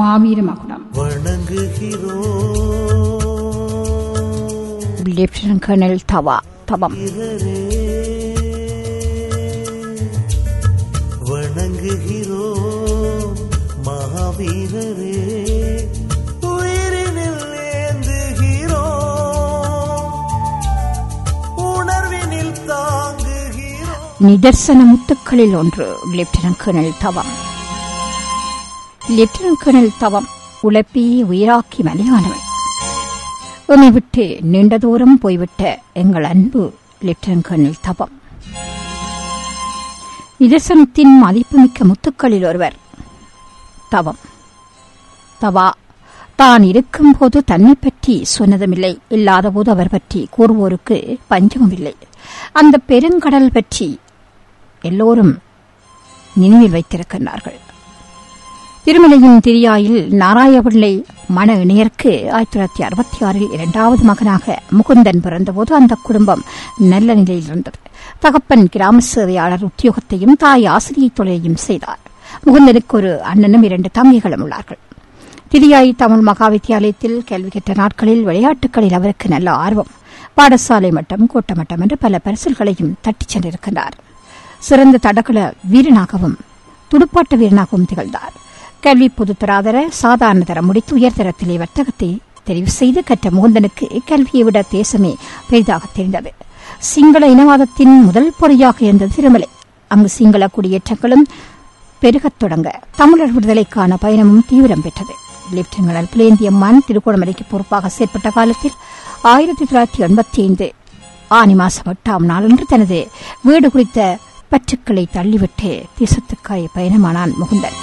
மாவீர மகுடம் வணங்குகிறோம் லெப்டினன்ட் கர்னல் தவா தவம் வீரரே வணங்குகிறோம் மகாவீரரே உயிரினில் ஏந்துகிறோம் உணர்வினில் தாங்குகிறோம் நிதர்சன முத்துக்களில் ஒன்று lieutenant colonel Thavam lieutenant colonel Thavam உழைப்பே உயிராக்கி மலையானவன் உமை விட்டு நீண்ட தூரம் போய்விட்ட எங்கள் அன்பு லெப்டினன்ட் கர்னல் தவம் நிதர்சனத்தின் மதிப்புமிக்க முத்துக்களில் ஒருவர் தவம் தவா தான் இருக்கும்போது தன்னை பற்றி சொன்னதுமில்லை இல்லாதபோது அவர் பற்றி கூறுவோருக்கு பஞ்சமும் இல்லை அந்த பெருங்கடல் பற்றி எல்லோரும் நினைவில் வைத்திருக்கின்றார்கள் திருமலையின் திரியாயில் நாராயபிள்ளை மன இணையருக்கு ஆயிரத்தி தொள்ளாயிரத்தி அறுபத்தி ஆறில் இரண்டாவது மகனாக முகுந்தன் பிறந்தபோது அந்த குடும்பம் நல்ல நிலையில் இருந்தது தகப்பன் கிராம சேவையாளர் உத்தியோகத்தையும் தாய் ஆசிரியை தொழிலையும் செய்தார் முகுந்தனுக்கு ஒரு அண்ணனும் இரண்டு தம்பிகளும் உள்ளார்கள் திரியாய் தமிழ் மகா வித்தியாலயத்தில் கல்வி கற்ற நாட்களில் விளையாட்டுகளில் அவருக்கு நல்ல ஆர்வம் பாடசாலை மட்டம் கோட்ட மட்டம் என்று பல பரிசல்களையும் தட்டிச் சென்றிருக்கின்றார் சிறந்த தடகள வீரனாகவும் துடுப்பாட்ட வீரனாகவும் திகழ்ந்தார் கல்வி பொதுத்தராதர சாதாரண தரம் முடித்து உயர்தரத்திலே வர்த்தகத்தை தெரிவு செய்து கற்ற முகுந்தனுக்கு கல்வியை விட தேசமே பெரிதாக தெரிந்தது சிங்கள இனவாதத்தின் முதல் பொறியாக இருந்தது திருமலை அங்கு சிங்கள குடியேற்றங்களும் பெருகத் தொடங்க தமிழர் விடுதலைக்கான பயணமும் தீவிரம் பெற்றது லெப்டினல் பிளேந்தியம்மான் திருகோணமலைக்கு பொறுப்பாக செயற்பட்ட காலத்தில் ஆயிரத்தி தொள்ளாயிரத்தி எண்பத்தி ஐந்து ஆனி மாசம் எட்டாம் நாளன்று தனது வீடு குறித்த பற்றுக்களை தள்ளிவிட்டு தேசத்துக்காய் பயணமானான் முகுந்தன்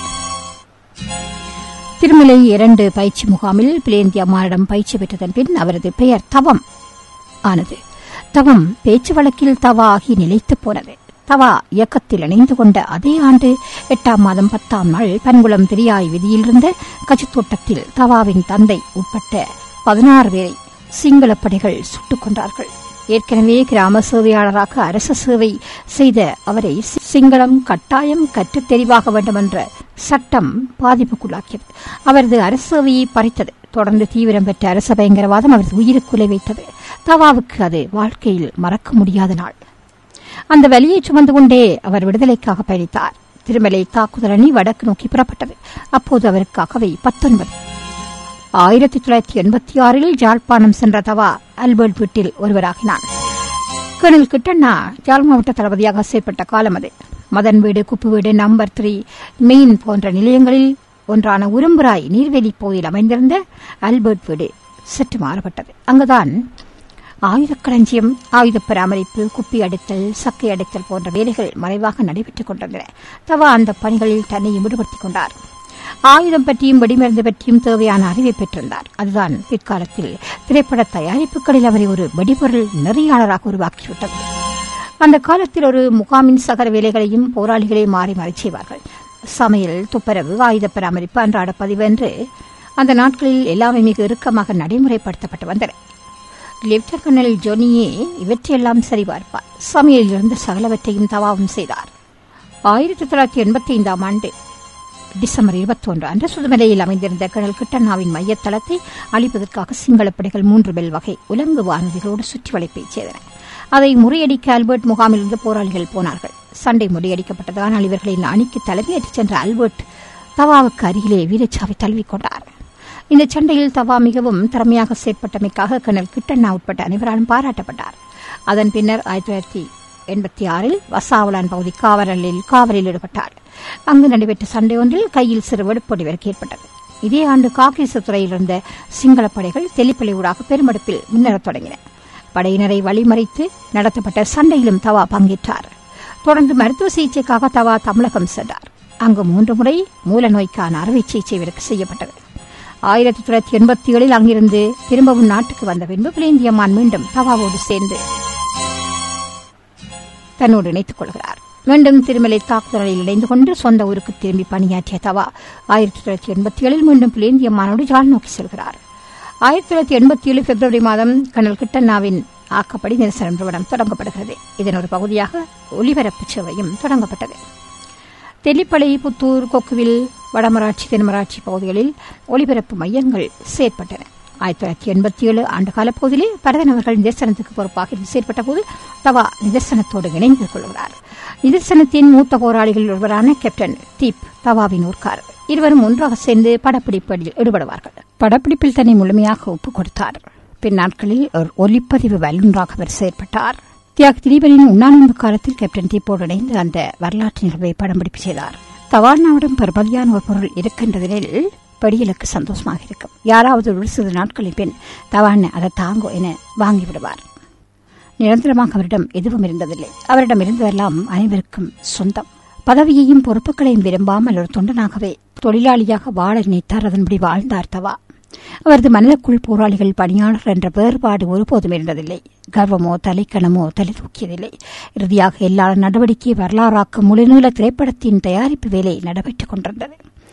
திருமலை இரண்டு பயிற்சி முகாமில் பிளேந்தி அம்மாரிடம் பயிற்சி பெற்றதன் பின் அவரது பெயர் தவம் ஆனது தவம் பேச்சு வழக்கில் தவா ஆகி நிலைத்துப் போனது தவா இயக்கத்தில் இணைந்து கொண்ட அதே ஆண்டு எட்டாம் மாதம் பத்தாம் நாள் பன்குளம் திரியாய் விதியிலிருந்த கஜத்தோட்டத்தில் தவாவின் தந்தை உட்பட்ட பதினாறு பேரை சிங்கள படைகள் சுட்டுக் கொன்றார்கள் ஏற்கனவே கிராம சேவையாளராக அரச சேவை செய்த அவரை சி- சிங்களம் கட்டாயம் கற்றுத் தெரிவாக வேண்டும் என்ற சட்டம் பாதிப்புக்குள்ளாக்கியது அவரது அரச சேவையை பறித்தது தொடர்ந்து தீவிரம் பெற்ற அரச பயங்கரவாதம் அவரது உயிருக்குலை வைத்தது தவாவுக்கு அது வாழ்க்கையில் மறக்க முடியாத நாள் அந்த வலியை சுமந்து கொண்டே அவர் விடுதலைக்காக பயணித்தார் திருமலை தாக்குதல் அணி வடக்கு நோக்கி புறப்பட்டது அப்போது அவருக்கு அகவை பத்தொன்பது ஆயிரத்தி தொள்ளாயிரத்தி எண்பத்தி ஆறில் ஜாழ்ப்பாணம் சென்ற தவா அல்பர்ட் வீட்டில் ஒருவராகினான் கர்னல் கிட்டண்ணா ஜாழ் மாவட்ட தளபதியாக செயற்பட்ட காலம் அது மதன் வீடு குப்பு வீடு நம்பர் த்ரீ மெயின் போன்ற நிலையங்களில் ஒன்றான உரும்புராய் நீர்வேலி பகுதியில் அமைந்திருந்த அல்பர்ட் வீடு சற்று மாறுபட்டது அங்குதான் ஆயுதக்களஞ்சியம் ஆயுத பராமரிப்பு குப்பி அடித்தல் சக்கை அடித்தல் போன்ற வேலைகள் மறைவாக நடைபெற்றுக் கொண்டிருந்தன தவா அந்த பணிகளில் தன்னையும் ஈடுபடுத்திக் கொண்டார் ஆயுதம் பற்றியும் வெடிமருந்து பற்றியும் தேவையான அறிவை பெற்றிருந்தார் அதுதான் பிற்காலத்தில் திரைப்பட தயாரிப்புகளில் அவரை ஒரு வெடிபொருள் நெறியாளராக உருவாக்கிவிட்டது அந்த காலத்தில் ஒரு முகாமின் சகர வேலைகளையும் போராளிகளை மாறி மாறி செய்வார்கள் சமையல் துப்புரவு ஆயுத பராமரிப்பு அன்றாட பதிவு என்று அந்த நாட்களில் எல்லாமே மிக இறுக்கமாக நடைமுறைப்படுத்தப்பட்டு வந்தன லெப்டினன்ட் கர்னல் ஜொனியே இவற்றையெல்லாம் சரிபார்ப்பார் சமையலில் இருந்த சகலவற்றையும் தவாவும் செய்தார் ஆயிரத்தி தொள்ளாயிரத்தி எண்பத்தி ஐந்தாம் ஆண்டு டிசம்பர் இருபத்தொன்று அன்று சுதுமலையில் அமைந்திருந்த கடல் கிட்டண்ணாவின் மையத்தளத்தை அழிப்பதற்காக சிங்களப் படைகள் மூன்று பெல் வகை உலங்கு வானதிகளோடு சுற்றி வளைப்பை செய்தன அதை முறியடிக்க ஆல்பர்ட் முகாமிலிருந்து போராளிகள் போனார்கள் சண்டை முறியடிக்கப்பட்டது ஆனால் இவர்களின் அணிக்கு தலைமையேற்றுச் சென்ற ஆல்பர்ட் தவாவுக்கு அருகிலே வீரச்சாவை தழுவிக்கொண்டார் இந்த சண்டையில் தவா மிகவும் திறமையாக செயற்பட்டமைக்காக கர்னல் கிட்டண்ணா உட்பட்ட அனைவராலும் பாராட்டப்பட்டார் அதன் பின்னர் ஆயிரத்தி தொள்ளாயிரத்தி எண்பத்தி ஆறில் வசாவலான் பகுதி காவலில் காவலில் ஈடுபட்டார் அங்கு நடைபெற்ற சண்டை ஒன்றில் கையில் சிறு வெடுப்பொடி வரைக்கு ஏற்பட்டது இதே ஆண்டு காக்கிச துறையில் இருந்த சிங்கள படைகள் தெல்லிப்பள்ளி ஊடாக பெருமெடுப்பில் முன்னேறத் தொடங்கின படையினரை வழிமறைத்து நடத்தப்பட்ட சண்டையிலும் தவா பங்கேற்றார் தொடர்ந்து மருத்துவ சிகிச்சைக்காக தவா தமிழகம் சென்றார் அங்கு மூன்று முறை மூல நோய்க்கான அறுவை சிகிச்சை இவருக்கு செய்யப்பட்டது ஆயிரத்தி தொள்ளாயிரத்தி எண்பத்தி ஏழில் அங்கிருந்து திரும்பவும் நாட்டுக்கு வந்த பின்பு பிளேந்தியம்மான் மீண்டும் தவாவோடு சேர்ந்து தன்னோடு இணைத்துக் கொள்கிறார் மீண்டும் திருமலை தாக்குதலில் இணைந்து கொண்டு சொந்த ஊருக்கு திரும்பி பணியாற்றிய தவா ஆயிரத்தி தொள்ளாயிரத்தி எண்பத்தி ஏழில் மீண்டும் பிளேந்தியம்மானோடு ஜாழ் நோக்கி செல்கிறார் ஆயிரத்தி தொள்ளாயிரத்தி எண்பத்தி ஏழு பிப்ரவரி மாதம் கனல் கிட்டண்ணாவின் ஆக்கப்படி நிரசனம் நிறுவனம் தொடங்கப்படுகிறது இதன் ஒரு பகுதியாக ஒலிபரப்பு சேவையும் தொடங்கப்பட்டது தெல்லிப்பளை புத்தூர் கொக்குவில் வடமராட்சி தென்மராட்சி பகுதிகளில் ஒலிபரப்பு மையங்கள் செயற்பட்டன ஆயிரத்தி தொள்ளாயிரத்தி எண்பத்தி ஏழு ஆண்டு கால பகுதியில் பரதனவர்கள் நிதர்சனத்துக்கு பொறுப்பாக இருந்து செயற்பட்ட போது தவா நிதர்சனத்தோடு இணைந்து கொள்கிறார் நிதர்சனத்தின் மூத்த போராளிகளில் ஒருவரான கேப்டன் தீப் தவாவின் ஊர்க்கார் இருவரும் ஒன்றாக சேர்ந்து படப்பிடிப்பில் ஈடுபடுவார்கள் படப்பிடிப்பில் தன்னை முழுமையாக ஒப்புக் கொடுத்தார் பின் நாட்களில் ஒரு ஒலிப்பதிவு வல்லுநராக அவர் செயற்பட்டார் தியாக திலீபனின் உண்ணாநிம்பு காலத்தில் கேப்டன் தீப்போடு இணைந்து அந்த வரலாற்று நிகழ்வை படம்பிடிப்பு செய்தார் தவானாவிடம் பெருமதியான ஒரு பொருள் இருக்கின்றதில் படியலுக்கு சந்தோஷமாக இருக்கும் யாராவது ஒரு சில நாட்களின் பின் தவான் அதை தாங்கோ என வாங்கிவிடுவார் நிரந்தரமாக அவரிடம் எதுவும் இருந்ததில்லை அவரிடம் இருந்ததெல்லாம் அனைவருக்கும் சொந்தம் பதவியையும் பொறுப்புகளையும் விரும்பாமல் ஒரு தொண்டனாகவே தொழிலாளியாக வாழ நினைத்தார் அதன்படி வாழ்ந்தார் தவா அவரது மனதுக்குள் போராளிகள் பணியாளர் என்ற வேறுபாடு ஒருபோதும் இருந்ததில்லை கர்வமோ தலைக்கணமோ தலை தூக்கியதில்லை இறுதியாக எல்லா நடவடிக்கை வரலாறாக்கும் முழுநீள திரைப்படத்தின் தயாரிப்பு வேலை நடைபெற்றுக் கொண்டிருந்தது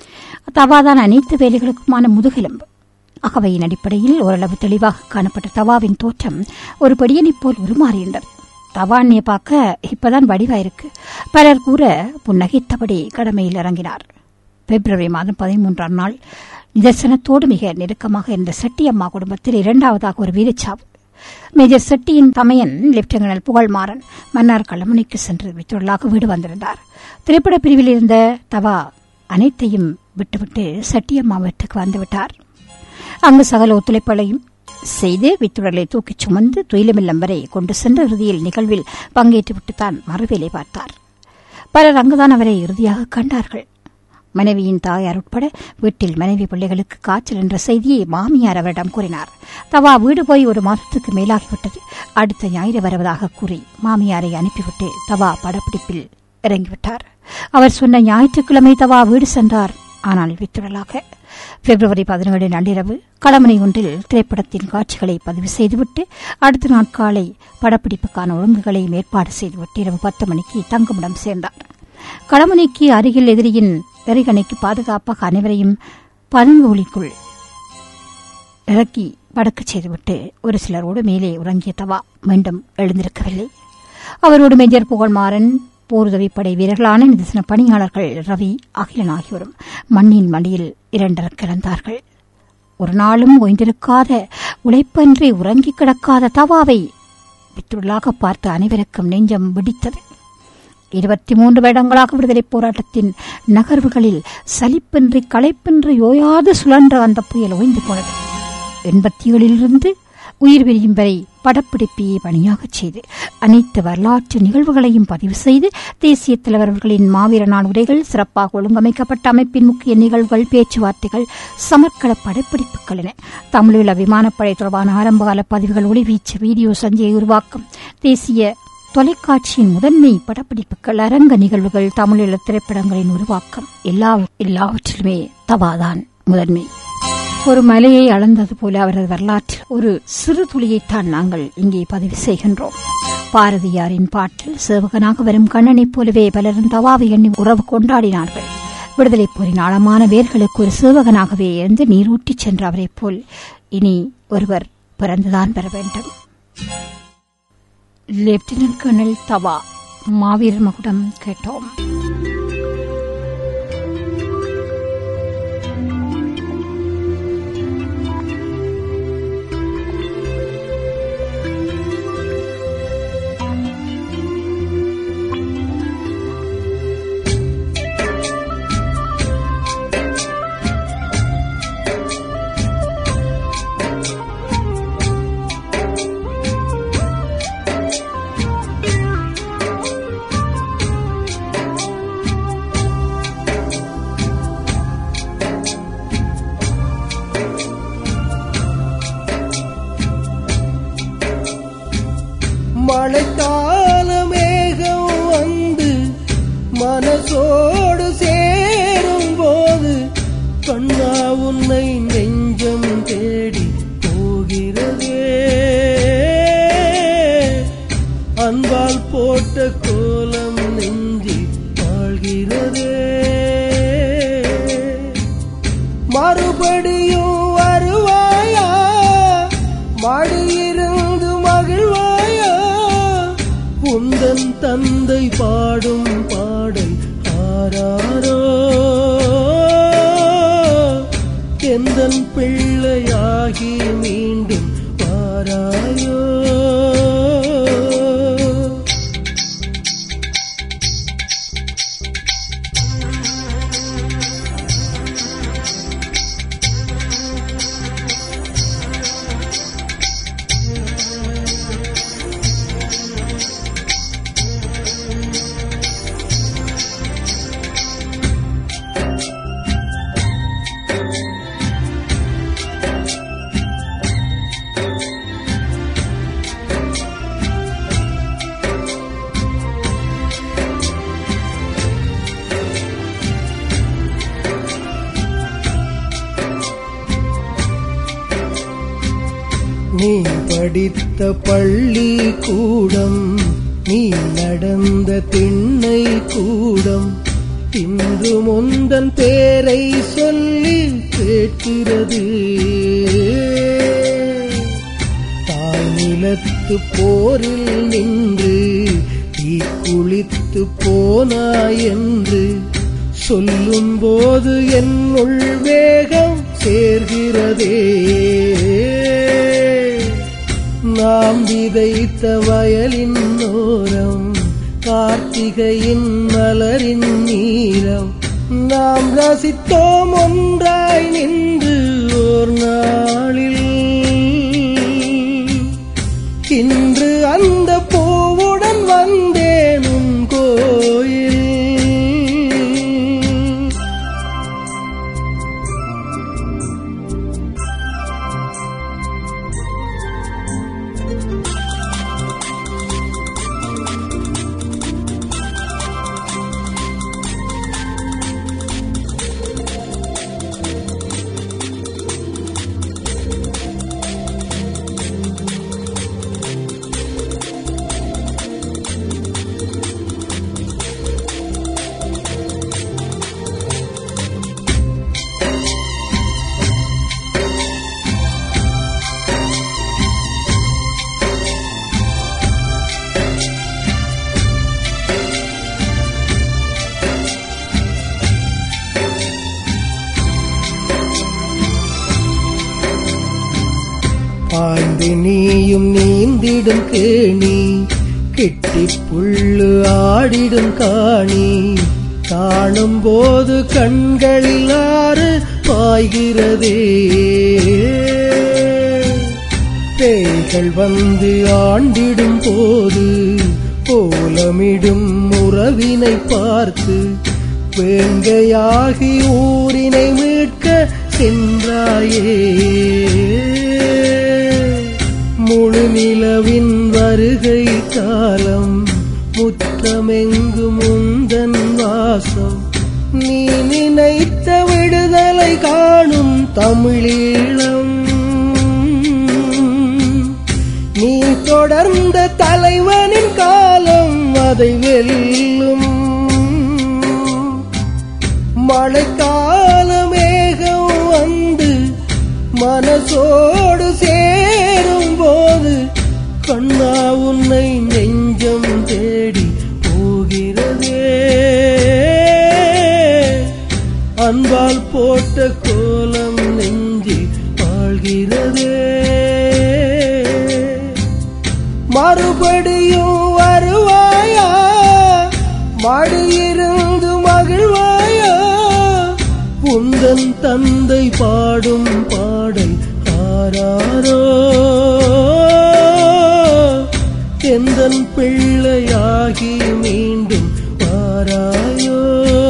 தவாதான் அனைத்து வேலைகளுக்குமான முதுகெலும்பு அகவையின் அடிப்படையில் ஓரளவு தெளிவாக காணப்பட்ட தவாவின் தோற்றம் ஒரு படியனைப் போல் உருமாறியிருந்தது தவானியை பார்க்க இப்பதான் வடிவாயிருக்கு பலர் கூற புன்னகைத்தபடி கடமையில் இறங்கினார் பிப்ரவரி மாதம் பதிமூன்றாம் நாள் நிதர்சனத்தோடு மிக நெருக்கமாக இருந்த செட்டியம்மா குடும்பத்தில் இரண்டாவதாக ஒரு வீரச்சாவு மேஜர் செட்டியின் தமையன் லெப்டினல் புகழ்மாறன் மன்னார் களமுனைக்கு சென்று வித்துள்ளாக வீடு வந்திருந்தார் திரைப்பட பிரிவில் இருந்த தவா அனைத்தையும் விட்டுவிட்டு செட்டியம்மா வீட்டுக்கு வந்துவிட்டார் அங்கு சகல ஒத்துழைப்புகளையும் செய்து வித்துடலை தூக்கிச் சுமந்து துயிலுமில்லம் வரை கொண்டு சென்ற இறுதியில் நிகழ்வில் பங்கேற்றுவிட்டுத்தான் மறுவேலை பார்த்தார் பலர் அங்குதான் அவரை இறுதியாக கண்டார்கள் மனைவியின் தாயார் உட்பட வீட்டில் மனைவி பிள்ளைகளுக்கு காய்ச்சல் என்ற செய்தியை மாமியார் அவரிடம் கூறினார் தவா வீடு போய் ஒரு மாதத்துக்கு மேலாகிவிட்டது அடுத்த ஞாயிறு வருவதாக கூறி மாமியாரை அனுப்பிவிட்டு தவா படப்பிடிப்பில் இறங்கிவிட்டார் அவர் சொன்ன ஞாயிற்றுக்கிழமை தவா வீடு சென்றார் ஆனால் வித்துடலாக பிப்ரவரி பதினேழு நள்ளிரவு களமனை ஒன்றில் திரைப்படத்தின் காட்சிகளை பதிவு செய்துவிட்டு அடுத்த நாட்காலை படப்பிடிப்புக்கான ஒழுங்குகளை ஏற்பாடு செய்துவிட்டு இரவு பத்து மணிக்கு தங்குமிடம் சேர்ந்தார் களமனைக்கு அருகில் எதிரியின் எரிகணைக்கு பாதுகாப்பாக அனைவரையும் பதுங்கு ஒளிக்குள் இறக்கி படக்கச் செய்துவிட்டு ஒரு சிலரோடு மேலே உறங்கிய தவா மீண்டும் எழுந்திருக்கவில்லை அவரோடு மேஜர் புகழ்மாறன் போருதவிப்படை வீரர்களான நிதர்சன பணியாளர்கள் ரவி அகிலன் ஆகியோரும் மண்ணின் மடியில் இரண்டர் கிடந்தார்கள் ஒரு நாளும் ஓய்ந்திருக்காத உழைப்பன்றி உறங்கிக் கிடக்காத தவாவை வித்துள்ளாக பார்த்த அனைவருக்கும் நெஞ்சம் வெடித்தது இருபத்தி மூன்று வருடங்களாக விடுதலைப் போராட்டத்தின் நகர்வுகளில் சலிப்பின்றி களைப்பின்றி ஓயாது சுழன்ற அந்த புயல் ஓய்ந்து போனது எண்பத்தி ஏழிலிருந்து உயிர் பிரியும் வரை படப்பிடிப்பையே பணியாகச் செய்து அனைத்து வரலாற்று நிகழ்வுகளையும் பதிவு செய்து தேசிய தலைவர்களின் மாவீர நாள் உரைகள் சிறப்பாக ஒழுங்கமைக்கப்பட்ட அமைப்பின் முக்கிய நிகழ்வுகள் பேச்சுவார்த்தைகள் சமர்க்கல படப்பிடிப்புகள் என தமிழீழ விமானப்படை தொடர்பான ஆரம்பகால பதிவுகள் ஒளிவீச்சு வீடியோ சஞ்சயை உருவாக்கம் தேசிய தொலைக்காட்சியின் முதன்மை படப்பிடிப்புகள் அரங்க நிகழ்வுகள் தமிழீழ திரைப்படங்களின் உருவாக்கம் எல்லா எல்லாவற்றிலுமே தவாதான் முதன்மை ஒரு மலையை அளந்தது போல அவரது வரலாற்றில் ஒரு சிறு துளியைத்தான் நாங்கள் இங்கே பதிவு செய்கின்றோம் பாரதியாரின் பாட்டில் சேவகனாக வரும் கண்ணனைப் போலவே பலரும் தவாவை எண்ணி உறவு கொண்டாடினார்கள் விடுதலைப் போரின் ஆழமான வேர்களுக்கு ஒரு சேவகனாகவே இருந்து நீரூட்டிச் சென்ற அவரைப் போல் இனி ஒருவர் பிறந்துதான் பெற வேண்டும் லெப்டினன்ட் கர்னல் தவா மாவீரர் மகுடம் கேட்டோம் மழைக்கால மேகம் வந்து மனசோடு சேரும் போது கண்ணா உன்னை நெஞ்சம் தேடி போகிறதே அன்பால் போட்ட கோலம் நெஞ்சி வாழ்கிறதே மறுபடியும் வருவாயா மடியிருந்து மகிழ்வாயா உந்தன் தந்தை பாடும் பாடல் ஆராரோ உந்தன் பிள்ளையாகி மீண்டும் வாராயோ நீ படித்த பள்ளி கூடம் நீ நடந்த திண்ணை கூடம் இன்று முந்தன் பேரை சொல்லி கேட்கிறது தாய் நிலத்து போரில் நின்று தீ குளித்து போனாய் என்று சொல்லும் போது என்னுள் வேகம் சேர்கிறதே நாம் விதைத்த வயலின் ஓரம் கார்த்திகையின் மலரின் நீரம் நாம் ரசித்தோம் ஒன்றாய் நின்று ஓர் நாளில் இன்று அந்த பூவுடன் வந்தேன் உன் கோயில் பாய்ந்து நீயும் நீந்திடும் கேணி கெட்டி புல்லு ஆடிடும் காணி காணும் போது கண்களில் ஆறு பாய்கிறதே பேய்கள் வந்து ஆண்டிடும் போது கோலமிடும் உறவினை பார்த்து வேங்கையாகி ஊரினை மீட்க சென்றாயே முழு நிலவின் வருகை காலம் முற்றமெங்கும் முந்தன் வாசம் நீ நினைத்த விடுதலை காணும் தமிழீழம் நீ தொடர்ந்த தலைவனின் காலம் அதை வெல்லும் மழைக்கால மேகம் வந்து மனசோடு சேரும் போது கண்ணா உன்னை நெஞ்சம் தேடி போகிறதே அன்பால் போட்ட கோலம் நெஞ்சி வாழ்கிறதே மறுபடியும் வருவாயா மடியிருந்து மகிழ்வாயா உந்தன் தந்தை பாடும் பாடல் ஆராரோ எந்தன் பிள்ளையாகி மீண்டும் வாராயோ